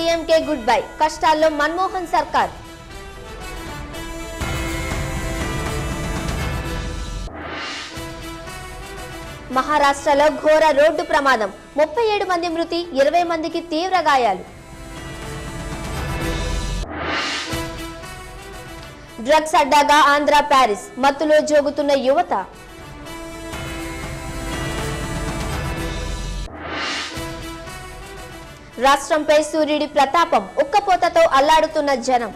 DMK good bye కష్టాల్లో మన్మోహన్ సర్కార్ మహారాష్ట్రలో ఘోర రోడ్డు ప్రమాదం ముప్పై ఏడు మంది మృతి ఇరవై మందికి తీవ్ర గాయాలు డ్రగ్స్ అడ్డాగా ఆంధ్ర ప్యారిస్ మత్తులో జోగుతున్న యువత రాష్ట్రంపై సూర్యుడి ప్రతాపం ఉక్కపోతతో అల్లాడుతున్న జనం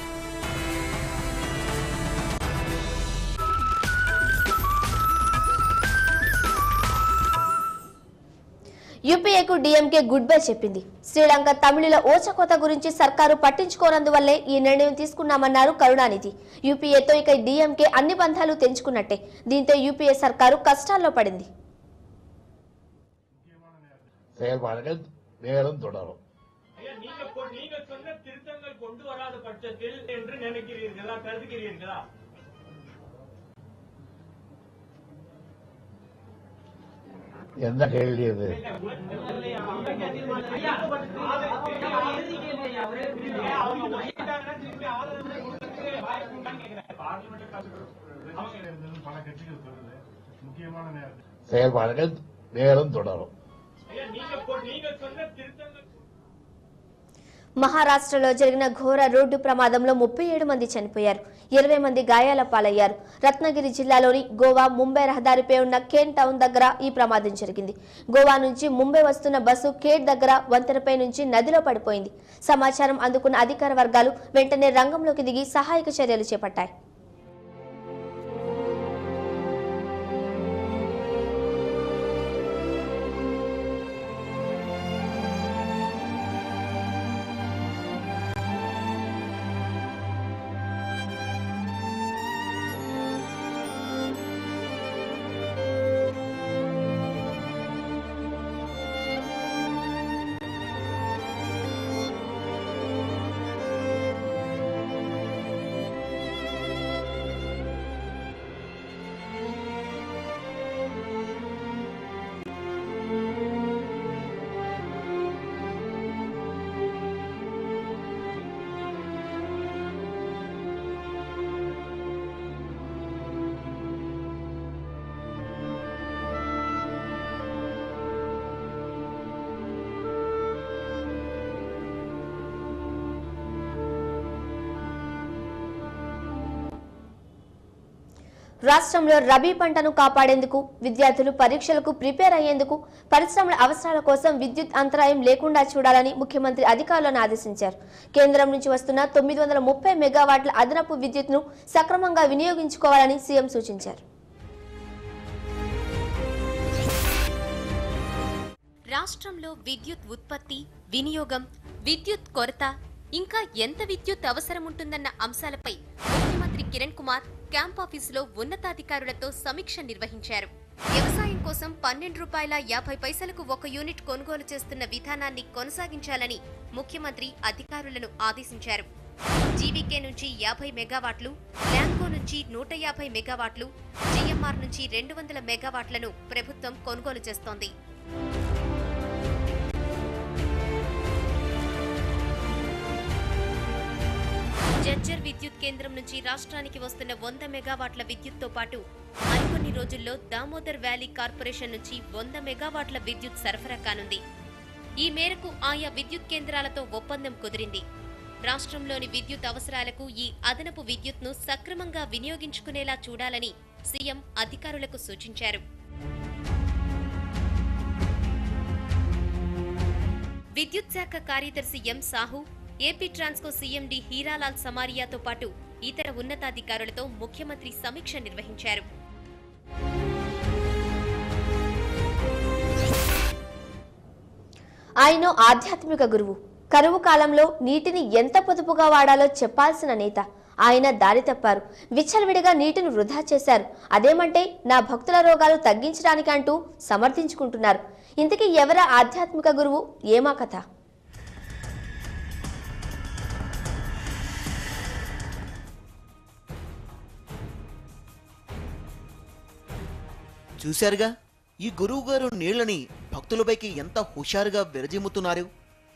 యూపీఏకు డీఎంకే గుడ్ బై చెప్పింది శ్రీలంక తమిళుల ఓచకోత గురించి సర్కారు పట్టించుకోనందువల్లే ఈ నిర్ణయం తీసుకున్నామన్నారు కరుణానిధి యూపీఏతో ఇక డీఎంకే అన్ని బంధాలు తెంచుకున్నట్టే దీంతో యూపీఏ సర్కారు కష్టాల్లో పడింది செயல்பாடுகள் மேலும் தொடரும் ஐயா, நீங்க கொ- நீங்க சொன்ன திருத்தங்கள் கொண்டு வராத பட்சத்தில் என்று நினைக்கிறீர்களா கருதுகிறீர்களா எந்த கேள்வி இது பல கட்சிகள் சொல்லுது முக்கியமான நேரத்தில் செயல்பாடுகள் மேலும் தொடரும் ஐயா, நீங்க கொ- நீங்க சொன்ன திருத்தங்கள் మహారాష్ట్రలో జరిగిన ఘోర రోడ్డు ప్రమాదంలో ముప్పై ఏడు మంది చనిపోయారు ఇరవై మంది గాయాల పాలయ్యారు రత్నగిరి జిల్లాలోని గోవా ముంబై రహదారిపై ఉన్న కేన్ టౌన్ దగ్గర ఈ ప్రమాదం జరిగింది గోవా నుంచి ముంబై వస్తున్న బస్సు కేట్ దగ్గర వంతెనపై నుంచి నదిలో పడిపోయింది సమాచారం అందుకున్న అధికార వర్గాలు వెంటనే రంగంలోకి దిగి సహాయక చర్యలు చేపట్టాయి రాష్ట్రంలో రబీ పంటను కాపాడేందుకు విద్యార్థులు పరీక్షలకు ప్రిపేర్ అయ్యేందుకు పరిశ్రమల అవసరాల కోసం విద్యుత్ అంతరాయం లేకుండా చూడాలని ముఖ్యమంత్రి అధికారులను ఆదేశించారు కేంద్రం నుంచి వస్తున్న తొమ్మిది వందల ముప్పై మెగావాట్ల అదనపు విద్యుత్ను సక్రమంగా వినియోగించుకోవాలని సీఎం సూచించారు రాష్ట్రంలో విద్యుత్ ఉత్పత్తి వినియోగం విద్యుత్ కొరత ఇంకా ఎంత విద్యుత్ అవసరముంటుందన్న అంశాలపై ముఖ్యమంత్రి కిరణ్ కుమార్ క్యాంప్ ఆఫీసులో ఉన్నతాధికారులతో సమీక్ష నిర్వహించారు వ్యవసాయం కోసం పన్నెండు రూపాయల యాభై పైసలకు ఒక యూనిట్ కొనుగోలు చేస్తున్న విధానాన్ని కొనసాగించాలని ముఖ్యమంత్రి అధికారులను ఆదేశించారు జీవీకే నుంచి యాభై మెగావాట్లు ల్యాంకో నుంచి నూట యాభై మెగావాట్లు జీఎంఆర్ నుంచి రెండు వందల మెగావాట్లను ప్రభుత్వం కొనుగోలు చేస్తోంది జడ్జర్ విద్యుత్ కేంద్రం నుంచి రాష్ట్రానికి వస్తున్న వంద మెగావాట్ల విద్యుత్తో పాటు మరికొన్ని రోజుల్లో దామోదర్ వ్యాలీ కార్పొరేషన్ నుంచి వంద మెగావాట్ల విద్యుత్ సరఫరా కానుంది ఈ మేరకు ఆయా విద్యుత్ కేంద్రాలతో ఒప్పందం కుదిరింది రాష్ట్రంలోని విద్యుత్ అవసరాలకు ఈ అదనపు విద్యుత్ను సక్రమంగా వినియోగించుకునేలా చూడాలని సీఎం అధికారులకు సూచించారు విద్యుత్ శాఖ కార్యదర్శి M Sahu AP Transco CMD Hiralal సమారియాతో పాటు ఇతర ఉన్నతాధికారులతో ముఖ్యమంత్రి సమీక్ష నిర్వహించారు ఆయన ఆధ్యాత్మిక గురువు కరువు కాలంలో నీటిని ఎంత పొదుపుగా వాడాలో చెప్పాల్సిన నేత ఆయన దారి తప్పారు విచ్చలవిడిగా నీటిని వృధా చేశారు అదేమంటే నా భక్తుల రోగాలు తగ్గించడానికి అంటూ సమర్థించుకుంటున్నారు ఇంతకీ ఎవరా ఆధ్యాత్మిక గురువు ఏమా కథ చూశారుగా ఈ గురువుగారు నీళ్ళని భక్తులపైకి ఎంత హుషారుగా విరజిమ్ముతున్నారు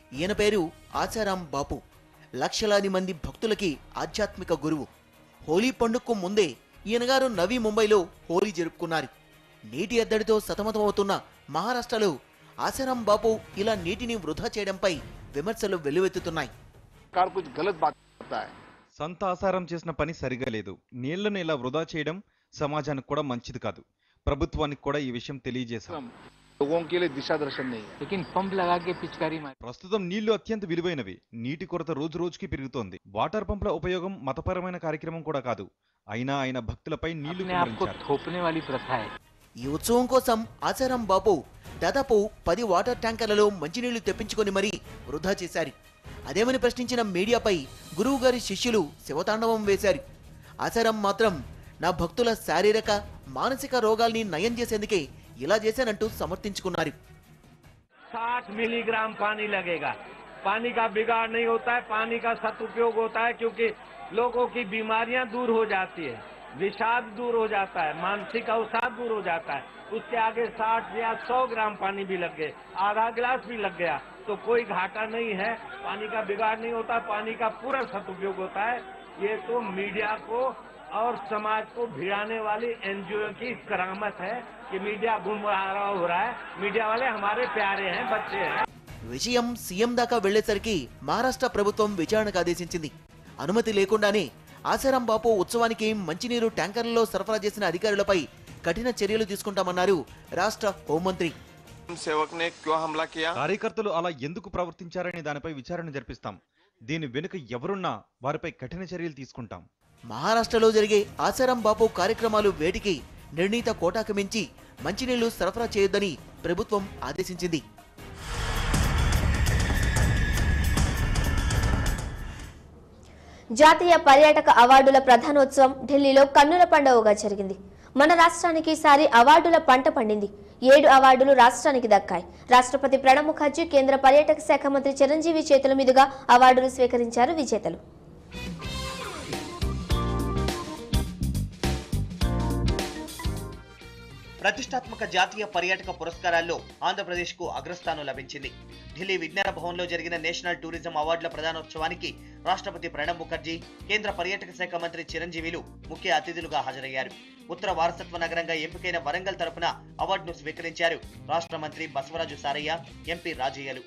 ఈయన పేరు ఆచారాం బాపు లక్షలాది మంది భక్తులకి ఆధ్యాత్మిక గురువు హోలీ పండుగకు ముందే ఈయనగారు నవీ ముంబైలో హోలీ జరుపుకున్నారు నీటి ఎద్దడితో సతమతమవుతున్న మహారాష్ట్రలో ఆసారాం బాపు ఇలా నీటిని వృధా చేయడంపై విమర్శలు వెల్లువెత్తుతున్నాయి सरकार कुछ गलत बात करता है సంత ఆసారం చేసిన పని సరిగా లేదు నీళ్లను ఇలా వృధా చేయడం సమాజానికి కూడా మంచిది కాదు ప్రభుత్వానికి కూడా ఈ విషయం తెలియజేశాం लोगों के लिए दिशा दर्शन नहीं है लेकिन पंप लगा के पिचकारी मार ప్రస్తుతం నీళ్లు అత్యంత విలువైనవి నీటి కొరత రోజు రోజుకి పెరుగుతోంది వాటర్ పంపుల ఉపయోగం మతపరమైన కార్యక్రమం కూడా కాదు అయినా ఆయన భక్తులపై నీళ్లు अपने आप को కుమ్మరించారు थोपने वाली प्रथा है ఈ ఉత్సవం కోసం ఆచారం బాపు దాదాపు పది వాటర్ ట్యాంకర్లలో మంచినీళ్లు తెప్పించుకొని మరీ వృధా చేశారు అదేమని ప్రశ్నించిన మీడియాపై గురువు గారి శిష్యులు శివతాండవం వేశారు ఆచారం మాత్రం నా భక్తుల శారీరక మానసిక రోగాల్ని నయం చేసేందుకే ఇలా చేశానంటూ సమర్థించుకున్నారు साठ मिलीग्राम पानी लगेगा पानी का बिगाड़ नहीं होता है पानी का सदुपयोग होता है क्योंकि लोगों की बीमारियां दूर हो जाती है विषाद दूर हो जाता है मानसिक अवसाद दूर हो जाता है उसके आगे साठ या सौ ग्राम पानी भी लग गए आधा गिलास भी लग गया तो कोई घाटा नहीं है पानी का बिगाड़ नहीं होता पानी का पूरा सदुपयोग होता है ये तो मीडिया को और समाज को भिड़ाने वाली एनजीओ की करामत है कि मीडिया गुमराह हो रहा है मीडिया वाले हमारे प्यारे हैं बच्चे हैं విషయం సీఎం దాకా వెళ్లేసరికి మహారాష్ట్ర ప్రభుత్వం విచారణకు ఆదేశించింది అనుమతి లేకుండానే ఆసారాం బాపు ఉత్సవానికి మంచినీరు ట్యాంకర్లలో సరఫరా చేసిన అధికారులపై కఠిన చర్యలు తీసుకుంటామన్నారు రాష్ట్ర హోంమంత్రి सेवक ने क्यों हमला किया కార్యకర్తలు అలా ఎందుకు ప్రవర్తించారనే దానిపై విచారణ జరిపిస్తాం దీని వెనుక ఎవరున్నా వారిపై కఠిన చర్యలు తీసుకుంటాం మహారాష్ట్రలో జరిగే ఆసారాం బాపు కార్యక్రమాలు వేటికి నిర్ణీత కోటాకు మించి మంచినీళ్లు సరఫరా చేయొద్దని ప్రభుత్వం ఆదేశించింది జాతీయ పర్యాటక అవార్డుల ప్రధానోత్సవం ఢిల్లీలో కన్నుల పండుగగా జరిగింది మన రాష్ట్రానికి ఈసారి అవార్డుల పంట పండింది ఏడు అవార్డులు రాష్ట్రానికి దక్కాయి రాష్ట్రపతి ప్రణబ్ ముఖర్జీ కేంద్ర పర్యాటక శాఖ మంత్రి చిరంజీవి చేతుల మీదుగా అవార్డులు స్వీకరించారు విజేతలు ప్రతిష్టాత్మక జాతీయ పర్యాటక పురస్కారాల్లో ఆంధ్రప్రదేశ్కు అగ్రస్థానం లభించింది ఢిల్లీ విజ్ఞాన భవన్లో జరిగిన నేషనల్ టూరిజం అవార్డుల ప్రధానోత్సవానికి రాష్ట్రపతి ప్రణబ్ ముఖర్జీ కేంద్ర పర్యాటక శాఖ మంత్రి చిరంజీవిలు ముఖ్య అతిథులుగా హాజరయ్యారు ఉత్తర వారసత్వ నగరంగా ఎంపికైన వరంగల్ తరపున అవార్డును స్వీకరించారు రాష్ట్ర మంత్రి బసవరాజు సారయ్య ఎంపీ రాజయ్యలు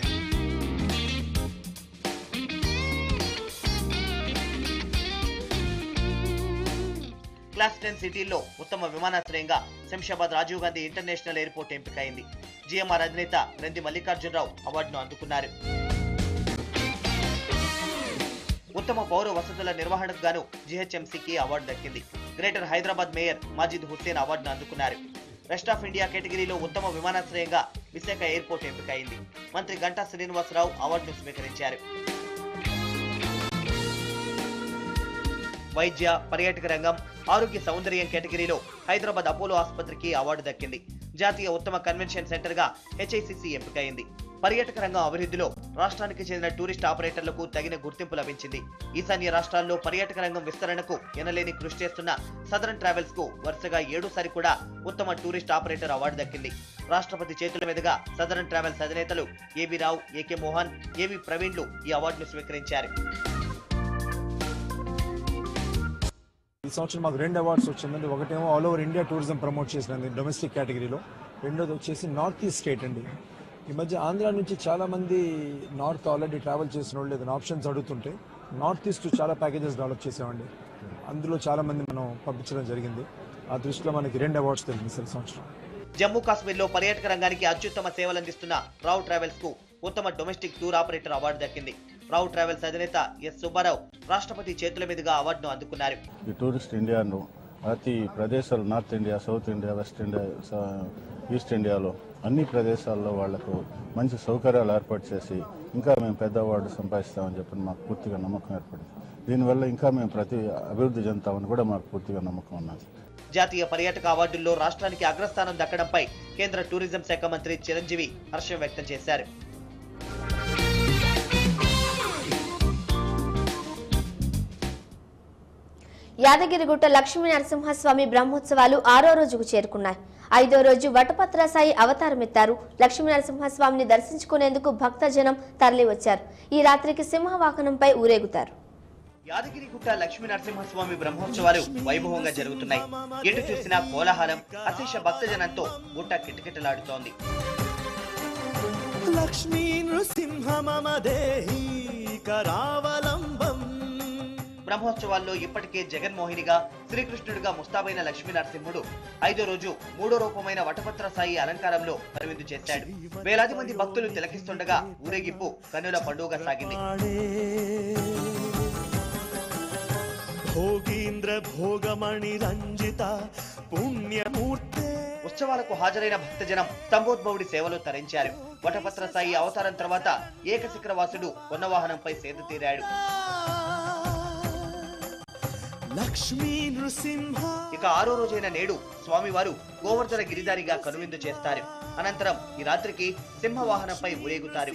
క్లాస్ టెన్ సిటీల్లో ఉత్తమ విమానాశ్రయంగా శంషాబాద్ రాజీవ్ గాంధీ ఇంటర్నేషనల్ ఎయిర్పోర్ట్ ఎంపికైంది జిఎంఆర్ అధినేత నంది మల్లికార్జునరావు అవార్డును అందుకున్నారు ఉత్తమ పౌర వసతుల నిర్వహణకు గాను జిహెచ్ఎంసీకి అవార్డు దక్కింది గ్రేటర్ హైదరాబాద్ మేయర్ మాజిద్ హుస్సేన్ అవార్డును అందుకున్నారు వెస్ట్ ఆఫ్ ఇండియా కేటగిరీలో ఉత్తమ విమానాశ్రయంగా విశాఖ ఎయిర్పోర్ట్ ఎంపికైంది మంత్రి గంటా శ్రీనివాసరావు అవార్డును స్వీకరించారు వైద్య పర్యాటక రంగం ఆరోగ్య సౌందర్యం కేటగిరీలో హైదరాబాద్ అపోలో ఆసుపత్రికి అవార్డు దక్కింది జాతీయ ఉత్తమ కన్వెన్షన్ సెంటర్ గా హెచ్ఐసిసి ఎంపికైంది పర్యాటక రంగం అభివృద్ధిలో రాష్ట్రానికి చెందిన టూరిస్ట్ ఆపరేటర్లకు తగిన గుర్తింపు లభించింది ఈశాన్య రాష్ట్రాల్లో పర్యాటక రంగం విస్తరణకు ఎనలేని కృషి చేస్తున్న సదరన్ ట్రావెల్స్ కు వరుసగా ఏడోసారి కూడా ఉత్తమ టూరిస్ట్ ఆపరేటర్ అవార్డు దక్కింది రాష్ట్రపతి చేతుల మీదుగా సదరన్ ట్రావెల్స్ అధినేతలు AB Rao AK Mohan AV ప్రవీణ్లు ఈ అవార్డును స్వీకరించారు ఈ సంవత్సరం మాకు రెండు అవార్డ్స్ వచ్చిందండి ఒకటేమో all over India tourism promote చేసినండి డొమెస్టిక్ కేటగిరీలో రెండోది వచ్చేసి నార్త్ ఈస్ట్ స్టేట్ అండి ఈ మధ్య ఆంధ్ర నుంచి చాలా మంది నార్త్ ఆల్రెడీ ట్రావెల్ చేసిన వాళ్ళు ఏదైనా ఆప్షన్స్ అడుగుతుంటే నార్త్ ఈస్ట్ చాలా ప్యాకేజెస్ డెవలప్ చేసామండి అందులో చాలా మంది మనం పంపించడం జరిగింది ఆ దృష్టిలో మనకి రెండు అవార్డ్స్ తెలిసింది సార్ ఈ సంవత్సరం జమ్మూ కాశ్మీర్లో పర్యాటక రంగానికి అత్యుత్తమ సేవలు అందిస్తున్న రావు ట్రావెల్స్ కు ఉత్తమ డొమెస్టిక్ టూర్ ఆపరేటర్ అవార్డు దక్కింది రావు ట్రావెల్స్ అధినేత ఎస్ సుబ్బారావు రాష్ట్రపతి చేతుల మీదుగా అవార్డును అందుకున్నారు ఈ టూరిస్ట్ ఇండియాను ప్రతి ప్రదేశాలు north India south India west India స- ఈస్ట్ ఇండియాలో అన్ని ప్రదేశాల్లో వాళ్లకు మంచి సౌకర్యాలు ఏర్పాటు చేసి ఇంకా మేము పెద్ద అవార్డు సంపాదిస్తామని చెప్పి మాకు పూర్తిగా నమ్మకం ఏర్పడింది దీనివల్ల ఇంకా మేము ప్రతి అభివృద్ధి చెందుతామని కూడా మాకు పూర్తిగా నమ్మకం ఉన్నది జాతీయ పర్యాటక అవార్డుల్లో రాష్ట్రానికి అగ్రస్థానం దక్కడంపై కేంద్ర టూరిజం శాఖ మంత్రి చిరంజీవి హర్షం వ్యక్తం చేశారు యాదగిరిగుట్ట లక్ష్మీ నరసింహస్వామి బ్రహ్మోత్సవాలు ఆరో రోజుకు చేరుకున్నాయి ఐదో రోజు వటపత్ర సాయి అవతారమెత్తారు లక్ష్మీ నరసింహస్వామిని దర్శించుకునేందుకు భక్తజనం తరలివచ్చారు ఈ రాత్రికి సింహవాహనంపై ఊరేగుతారు యాదగిరిగుట్ట లక్ష్మీ నరసింహస్వామి బ్రహ్మోత్సవాలు వైభవంగా జరుగుతున్నాయి ఎటు చూసినా కోలాహలం అశేష భక్తజనంతో గుట్ట కిటకిటలాడుతోంది లక్ష్మీ నృసింహ మమ దేహి కరావలంబం బ్రహ్మోత్సవాల్లో ఇప్పటికే జగన్మోహినిగా శ్రీకృష్ణుడిగా ముస్తాబైన లక్ష్మీ నరసింహుడు ఐదో రోజు మూడో రూపమైన వటపత్ర సాయి అలంకారంలో కనువిందు చేశాడు వేలాది మంది భక్తులు తిలకిస్తుండగా ఊరేగింపు కన్నుల పండుగ సాగింది భోగీంద్ర భోగమణి రంజిత పుణ్యమూర్తే ఉత్సవాలకు హాజరైన భక్తజనం స్తంభోద్భవుడి సేవలో తరించారు వటపత్ర సాయి అవతారం తర్వాత ఏకశిఖర వాసుడు కొన్నవాహనంపై సేద తీరాడు లక్ష్మీ నృసింహ ఇక ఆరో రోజైన నేడు స్వామివారు గోవర్ధన గిరిధారిగా కనువిందు చేస్తారు అనంతరం ఈ రాత్రికి సింహవాహనంపై ఊరేగుతారు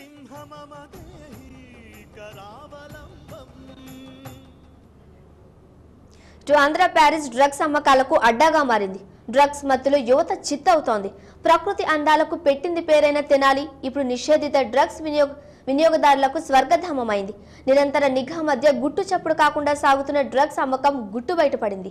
టు ఆంధ్ర ప్యారిస్ డ్రగ్స్ అమ్మకాలకు అడ్డాగా మారింది డ్రగ్స్ మత్తులో యువత చిత్తవుతోంది ప్రకృతి అందాలకు పెట్టింది పేరైన తెనాలి ఇప్పుడు నిషేధిత డ్రగ్స్ వినియోగ వినియోగదారులకు స్వర్గధామమైంది నిరంతర నిఘా మధ్య గుట్టు చప్పుడు కాకుండా సాగుతున్న డ్రగ్స్ అమ్మకం గుట్టు బయటపడింది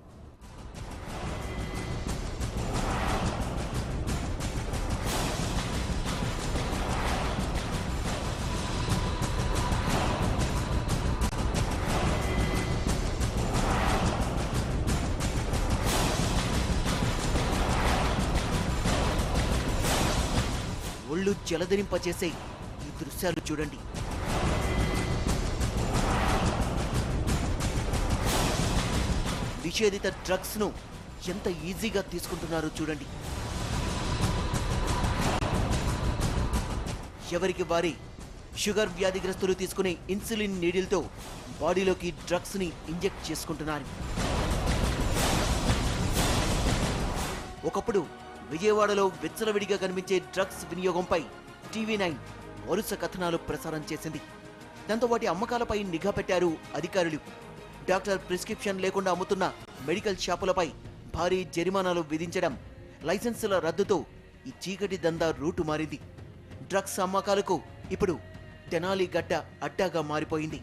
ఒళ్ళు జలధరింపచేసే ఈ దృశ్యాలు చూడండి నిషేధిత డ్రగ్స్ ను ఎంత ఈజీగా తీసుకుంటున్నారో చూడండి ఎవరికి వారి షుగర్ వ్యాధిగ్రస్తులు తీసుకునే ఇన్సులిన్ నీడిల్తో బాడీలోకి డ్రగ్స్ ని ఇంజెక్ట్ చేసుకుంటున్నారు ఒకప్పుడు విజయవాడలో విచ్చలవిడిగా కనిపించే డ్రగ్స్ వినియోగంపై టీవీ నైన్ వరుస కథనాలు ప్రసారం చేసింది దాంతో వాటి అమ్మకాలపై నిఘా పెట్టారు అధికారులు డాక్టర్ ప్రిస్క్రిప్షన్ లేకుండా అమ్ముతున్న మెడికల్ షాపులపై భారీ జరిమానాలు విధించడం లైసెన్సుల రద్దుతో ఈ చీకటి దందా రూటు మారింది డ్రగ్స్ అమ్మకాలకు ఇప్పుడు తెనాలి గడ్డ అడ్డాగా మారిపోయింది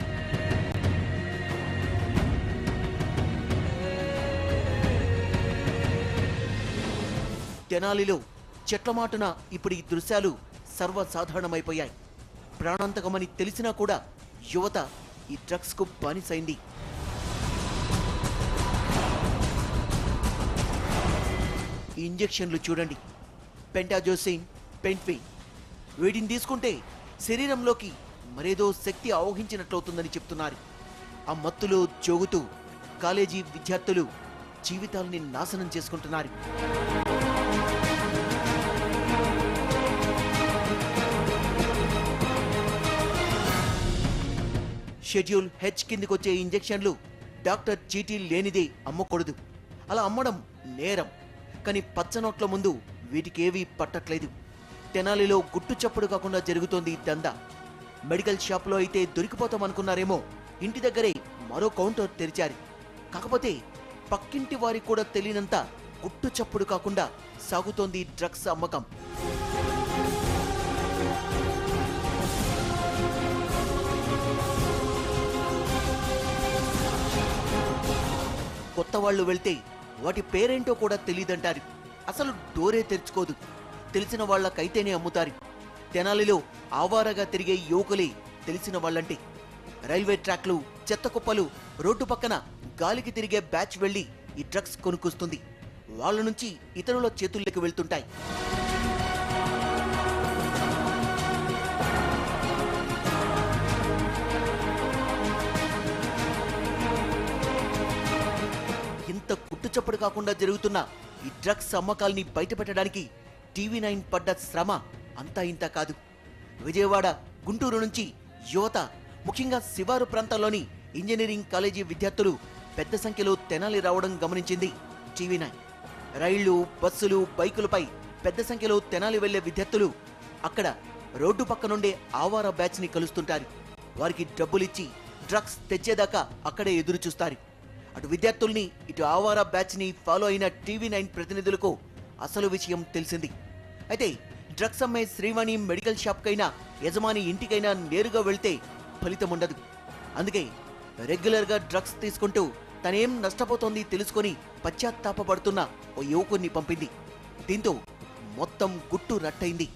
తెనాలిలో చెట్ల మాటున ఇప్పుడు ఈ దృశ్యాలు సర్వసాధారణమైపోయాయి ప్రాణాంతకమని తెలిసినా కూడా యువత ఈ డ్రగ్స్కు బానిసైంది ఈ ఇంజెక్షన్లు చూడండి పెంటాజోసిన్ పెంట్వి వీటిని తీసుకుంటే శరీరంలోకి మరేదో శక్తి ఆవహించినట్లవుతుందని చెప్తున్నారు ఆ మత్తులో జోగుతూ కాలేజీ విద్యార్థులు జీవితాల్ని నాశనం చేసుకుంటున్నారు షెడ్యూల్ హెచ్ కిందికి వచ్చే ఇంజెక్షన్లు డాక్టర్ చీటీ లేనిదే అమ్మకూడదు అలా అమ్మడం నేరం కానీ పచ్చనోట్ల ముందు వీటికేవీ పట్టట్లేదు తెనాలిలో గుట్టు చప్పుడు కాకుండా జరుగుతోంది ఈ దందా మెడికల్ షాప్లో అయితే దొరికిపోతాం అనుకున్నారేమో ఇంటి దగ్గరే మరో కౌంటర్ తెరిచారు కాకపోతే పక్కింటి వారికి కూడా తెలియనంత గుట్టు చప్పుడు కాకుండా సాగుతోంది డ్రగ్స్ అమ్మకం కొత్త వాళ్ళు వెళ్తే వాటి పేరేంటో కూడా తెలియదంటారు అసలు డోరే తెరుచుకోదు తెలిసిన వాళ్ళకైతేనే అమ్ముతారు తెనాలిలో ఆవారగా తిరిగే యువకులే తెలిసిన వాళ్ళంటే రైల్వే ట్రాక్లు చెత్త కుప్పలు రోడ్డు పక్కన గాలికి తిరిగే బ్యాచ్ వెళ్లి ఈ డ్రగ్స్ కొనుక్కొస్తుంది వాళ్ళ నుంచి ఇతరుల చేతుల్లోకి వెళ్తుంటాయి ఇంత కుట్టుచప్పుడు కాకుండా జరుగుతున్న ఈ డ్రగ్స్ అమ్మకాల్ని బయటపెట్టడానికి టీవీ నైన్ పడ్డ శ్రమ అంతా ఇంత కాదు విజయవాడ గుంటూరు నుంచి యువత ముఖ్యంగా శివారు ప్రాంతాల్లోని ఇంజనీరింగ్ కాలేజీ విద్యార్థులు పెద్ద సంఖ్యలో తెనాలి రావడం గమనించింది టీవీ నైన్ రైళ్లు బస్సులు బైకులపై పెద్ద సంఖ్యలో తెనాలి వెళ్లే విద్యార్థులు అక్కడ రోడ్డు పక్క నుండే ఆవార బ్యాచ్ ని కలుస్తుంటారు వారికి డబ్బులిచ్చి డ్రగ్స్ తెచ్చేదాకా అక్కడే ఎదురు చూస్తారు అటు విద్యార్థుల్ని ఇటు ఆవారా బ్యాచ్ ని ఫాలో అయిన టీవీ నైన్ ప్రతినిధులకు అసలు విషయం తెలిసింది అయితే డ్రగ్స్ అమ్మే శ్రీవాణి మెడికల్ షాప్కైనా యజమాని ఇంటికైనా నేరుగా వెళ్తే ఫలితం ఉండదు అందుకే రెగ్యులర్ గా డ్రగ్స్ తీసుకుంటూ తనేం నష్టపోతోంది తెలుసుకొని పశ్చాత్తాపపడుతున్న ఓ యువకుణ్ణి పంపింది దీంతో మొత్తం గుట్టు రట్టయింది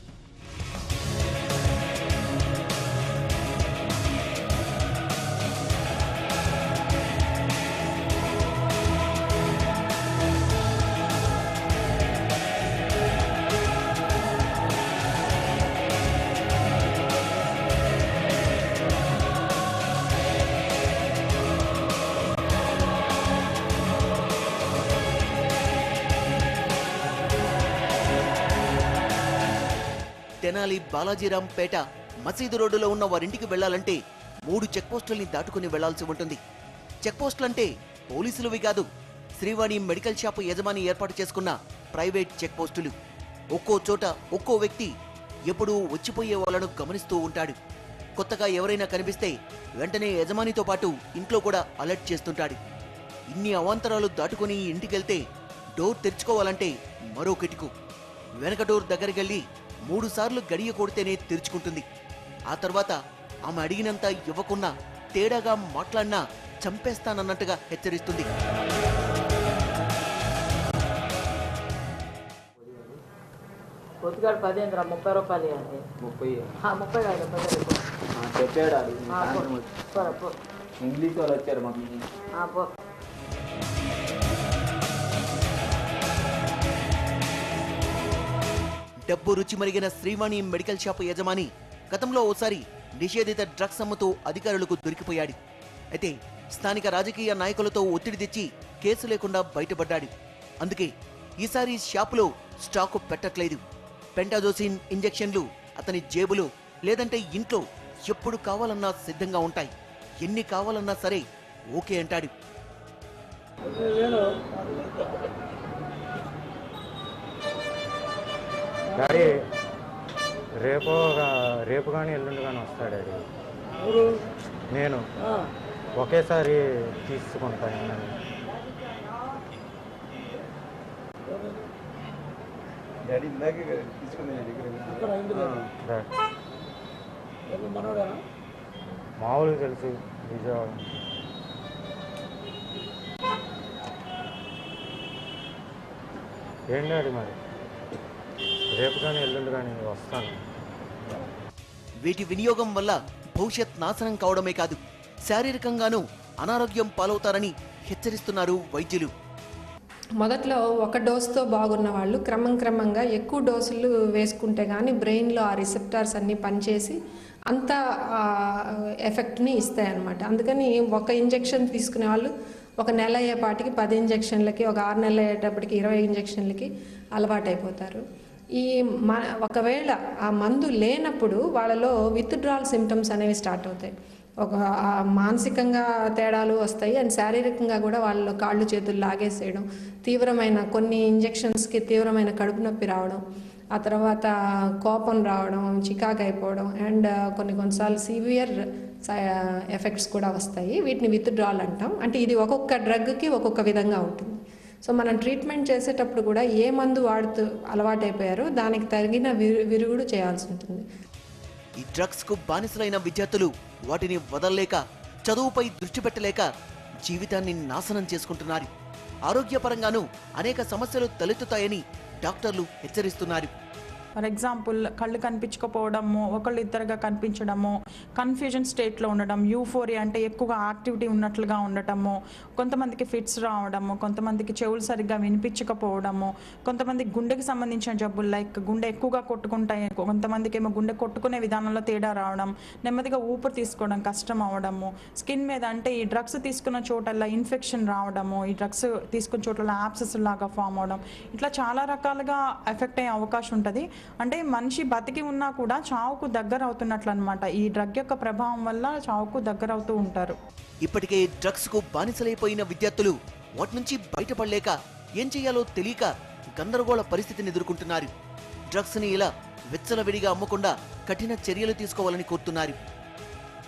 తెనాలి బాలాజీరాం పేట మసీదు రోడ్డులో ఉన్న వారింటికి వెళ్లాలంటే మూడు చెక్పోస్టుల్ని దాటుకుని వెళ్లాల్సి ఉంటుంది చెక్పోస్టులంటే పోలీసులవి కాదు శ్రీవాణి మెడికల్ షాపు యజమాని ఏర్పాటు చేసుకున్న ప్రైవేట్ చెక్పోస్టులు ఒక్కో చోట ఒక్కో వ్యక్తి ఎప్పుడూ వచ్చిపోయే వాళ్ళను గమనిస్తూ ఉంటాడు కొత్తగా ఎవరైనా కనిపిస్తే వెంటనే యజమానితో పాటు ఇంట్లో కూడా అలర్ట్ చేస్తుంటాడు ఇన్ని అవాంతరాలు దాటుకుని ఇంటికెళ్తే డోర్ తెరుచుకోవాలంటే మరో కిటుకు వెనక డోర్ దగ్గరికెళ్ళి మూడు సార్లు గడియ కొడితేనే తెరుచుకుంటుంది ఆ తర్వాత ఆమె అడిగినంత ఇవ్వకున్నా తేడాగా మాట్లాడినా చంపేస్తానన్నట్టుగా హెచ్చరిస్తుంది పొద్దుగాడు పదిహేను ముప్పై రూపాయలు ఇవ్వండి ముప్పై ముప్పై కాదు పది రూపాయలు చెప్పాడు అది ఆ, పో. పోరా, పో. ఇంగ్లీష్ వాళ్ళు వచ్చారు మాకు ఆ, పో డబ్బు రుచి మరిగిన శ్రీవాణి మెడికల్ షాపు యజమాని గతంలో ఓసారి నిషేధిత డ్రగ్స్ అమ్ముతూ అధికారులకు దొరికిపోయాడు అయితే స్థానిక రాజకీయ నాయకులతో ఒత్తిడి తెచ్చి కేసు లేకుండా బయటపడ్డాడు అందుకే ఈసారి షాపులో స్టాకు పెట్టట్లేదు పెంటాజోసిన్ ఇంజెక్షన్లు అతని జేబులో లేదంటే ఇంట్లో ఎప్పుడు కావాలన్నా సిద్ధంగా ఉంటాయి ఎన్ని కావాలన్నా సరే ఓకే అంటాడు డాడీ రేపు రేపు కానీ ఎల్లుండి కానీ వస్తాడు డాడీ నేను ఒకేసారి తీసుకుంటాను డాడీ ఇందాకే తీసుకుంది దగ్గర మనోడేనా మామూలుగా తెలుసు విజయవాడ ఏం డాడీ మరి రేపు కానీ ఎల్లుండి కానీ వస్తాను వీటి వినియోగం వల్ల భవిష్యత్ నాశనం కావడమే కాదు శారీరకంగానూ అనారోగ్యం పాలవుతారని హెచ్చరిస్తున్నారు వైద్యులు మొదట్లో ఒక డోస్తో బాగున్న వాళ్ళు క్రమం క్రమంగా ఎక్కువ డోసులు వేసుకుంటే కానీ బ్రెయిన్లో ఆ రిసెప్టార్స్ అన్నీ పనిచేసి అంత ఆ, ఎఫెక్ట్ని ఇస్తాయి అన్నమాట అందుకని ఒక ఇంజెక్షన్ తీసుకునే వాళ్ళు ఒక నెల అయ్యేపాటికి పది ఇంజెక్షన్లకి ఒక ఆరు నెలలు అయ్యేటప్పటికి ఇరవై ఇంజెక్షన్లకి అలవాటైపోతారు ఈ మ ఒకవేళ ఆ మందు లేనప్పుడు వాళ్ళలో విత్డ్రాల్ సిమ్టమ్స్ అనేవి స్టార్ట్ అవుతాయి ఒక ఆ మానసికంగా తేడాలు వస్తాయి అండ్ శారీరకంగా కూడా వాళ్ళ కాళ్ళు చేతులు లాగేసేయడం తీవ్రమైన కొన్ని ఇంజెక్షన్స్కి తీవ్రమైన కడుపు నొప్పి రావడం ఆ తర్వాత కోపం రావడం చికాకు అయిపోవడం అండ్ కొన్ని కొన్నిసార్లు సివియర్ ఎఫెక్ట్స్ కూడా వస్తాయి వీటిని విత్డ్రాల్ అంటాం అంటే ఇది ఒక్కొక్క డ్రగ్కి ఒక్కొక్క విధంగా ఉంటుంది సో మనం ట్రీట్మెంట్ చేసేటప్పుడు కూడా ఏ మందు వాడుతూ అలవాటైపోయారో దానికి తగిన విరు విరుగుడు చేయాల్సి ఉంటుంది ఈ డ్రగ్స్ కు బానిసలైన విద్యార్థులు వాటిని వదలలేక చదువుపై దృష్టి పెట్టలేక జీవితాన్ని నాశనం చేసుకుంటున్నారు ఆరోగ్యపరంగానూ అనేక సమస్యలు తలెత్తుతాయని డాక్టర్లు హెచ్చరిస్తున్నారు ఫర్ ఎగ్జాంపుల్ కళ్ళు కనిపించకపోవడము ఒకళ్ళు ఇద్దరుగా కనిపించడము కన్ఫ్యూజన్ స్టేట్లో ఉండడం యూఫోరియా అంటే ఎక్కువగా యాక్టివిటీ ఉన్నట్లుగా ఉండటము కొంతమందికి ఫిట్స్ రావడము కొంతమందికి చెవులు సరిగ్గా వినిపించకపోవడము కొంతమంది గుండెకి సంబంధించిన జబ్బులు లైక్ గుండె ఎక్కువగా కొట్టుకుంటాయి కొంతమందికి ఏమో గుండె కొట్టుకునే విధానంలో తేడా రావడం నెమ్మదిగా ఊపిరి తీసుకోవడం కష్టం అవడము స్కిన్ మీద అంటే ఈ డ్రగ్స్ తీసుకున్న చోటల్లా ఇన్ఫెక్షన్ రావడము ఈ డ్రగ్స్ తీసుకున్న చోట్ల యాప్సెస్ లాగా ఫామ్ అవడం ఇట్లా చాలా రకాలుగా ఎఫెక్ట్ అయ్యే అవకాశం ఉంటుంది అంటే మనిషి బతికి ఉన్నా కూడా చావుకు దగ్గర అవుతున్నట్లు అనమాట ఈ డ్రగ్ యొక్క ప్రభావం వల్ల చావుకు దగ్గర అవుతూ ఉంటారు ఇప్పటికే డ్రగ్స్ కు బానిసలైపోయిన విద్యార్థులు వాటి నుంచి బయటపడలేక ఏం చేయాలో తెలియక గందరగోళ పరిస్థితిని ఎదుర్కొంటున్నారు డ్రగ్స్ ని ఇలా విచ్చలవిడిగా అమ్మకుండా కఠిన చర్యలు తీసుకోవాలని కోరుతున్నారు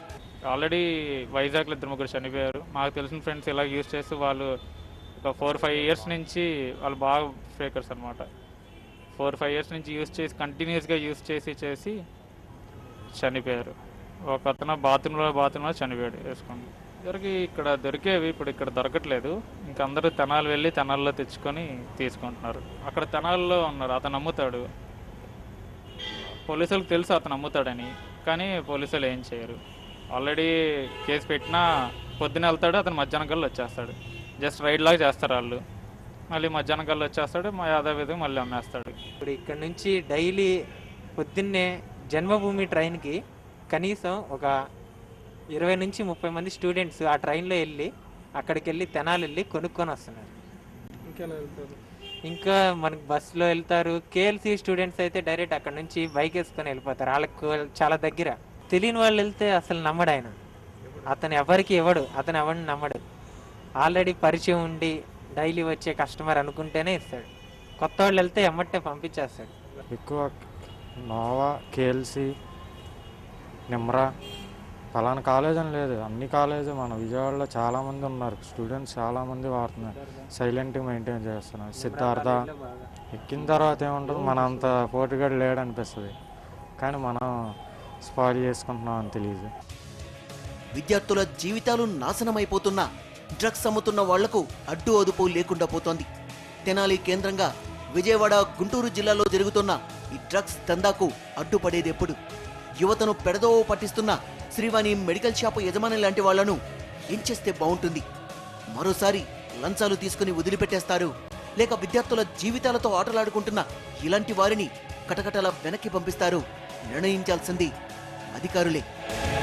ఆల్రెడీ వైజాగ్లో ఇద్దరు ముగ్గురు చనిపోయారు మాకు తెలిసిన ఫ్రెండ్స్ ఇలా యూస్ చేస్తూ వాళ్ళు ఒక ఫోర్ ఫైవ్ ఇయర్స్ నుంచి వాళ్ళు బాగా ఫేకర్స్ అనమాట ఫోర్ ఫైవ్ ఇయర్స్ నుంచి యూస్ చేసి కంటిన్యూస్గా యూస్ చేసి చేసి చనిపోయారు ఒక అతను బాత్రూంలో బాత్రూంలో చనిపోయాడు వేసుకోండి ఇద్దరికి ఇక్కడ దొరికేవి ఇప్పుడు ఇక్కడ దొరకట్లేదు ఇంకా అందరూ తెనాలు వెళ్ళి తెనాల్లో తెచ్చుకొని తీసుకుంటున్నారు అక్కడ తెనాల్లో ఉన్నారు అతను అమ్ముతాడు పోలీసులకు తెలుసు అతను అమ్ముతాడని కానీ పోలీసులు ఏం చేయరు ఆల్రెడీ కేసు పెట్టినా పొద్దున వెళ్తాడు అతను మధ్యాహ్నం కల్లా వచ్చేస్తాడు జస్ట్ రైడ్ లాగా చేస్తారు వాళ్ళు మళ్ళీ మధ్యాహ్నం కల్లా వచ్చేస్తాడు మా యాదావిధంగా మళ్ళీ అమ్మేస్తాడు ఇప్పుడు ఇక్కడ నుంచి డైలీ పొద్దున్నే జన్మభూమి ట్రైన్కి కనీసం ఒక ఇరవై నుంచి ముప్పై మంది స్టూడెంట్స్ ఆ ట్రైన్లో వెళ్ళి అక్కడికి వెళ్ళి తెనాలి వెళ్ళి కొనుక్కొని వస్తున్నారు ఇంకెలా వెళ్తారు ఇంకా మనకి బస్సులో వెళ్తారు కేఎల్సి స్టూడెంట్స్ అయితే డైరెక్ట్ అక్కడ నుంచి బైక్ వేసుకొని వెళ్ళిపోతారు వాళ్ళకు చాలా దగ్గర తెలియని వాళ్ళు వెళ్తే అసలు నమ్మడు ఆయన అతను ఎవరికి ఇవ్వడు అతను ఎవరిని నమ్మడు ఆల్రెడీ పరిచయం ఉండి డైలీ వచ్చే కస్టమర్ అనుకుంటేనే ఇస్తాడు కొత్త వాళ్ళు వెళ్తే ఎమ్మటే పంపించేస్తాడు ఎక్కువ నోవా కేఎల్సి నిమ్రా ఫలానా కాలేజ్ అని లేదు అన్ని కాలేజ్ మన విజయవాడలో చాలా మంది ఉన్నారు స్టూడెంట్స్ చాలా మంది వాడుతున్నారు సైలెంట్గా మెయింటైన్ చేస్తున్నారు సిద్ధార్థ ఎక్కిన తర్వాత ఏముంటుంది మన అంత పోటీగాడు లేడనిపిస్తుంది కానీ మనం స్పాయిల్ చేసుకుంటున్నాం అని తెలియదు విద్యార్థుల జీవితాలు నాశనమైపోతున్నా డ్రగ్స్ అమ్ముతున్న వాళ్లకు అడ్డు అదుపు లేకుండా పోతోంది తెనాలి కేంద్రంగా విజయవాడ గుంటూరు జిల్లాలో జరుగుతున్న ఈ డ్రగ్స్ దందాకు అడ్డుపడేదెప్పుడు యువతను పెడదోవ పట్టిస్తున్న శ్రీవాణి మెడికల్ షాపు యజమాని లాంటి వాళ్లను ఏం చేస్తే బాగుంటుంది మరోసారి లంచాలు తీసుకుని వదిలిపెట్టేస్తారు లేక విద్యార్థుల జీవితాలతో ఆటలాడుకుంటున్న ఇలాంటి వారిని కటకటల వెనక్కి పంపిస్తారు నిర్ణయించాల్సింది అధికారులే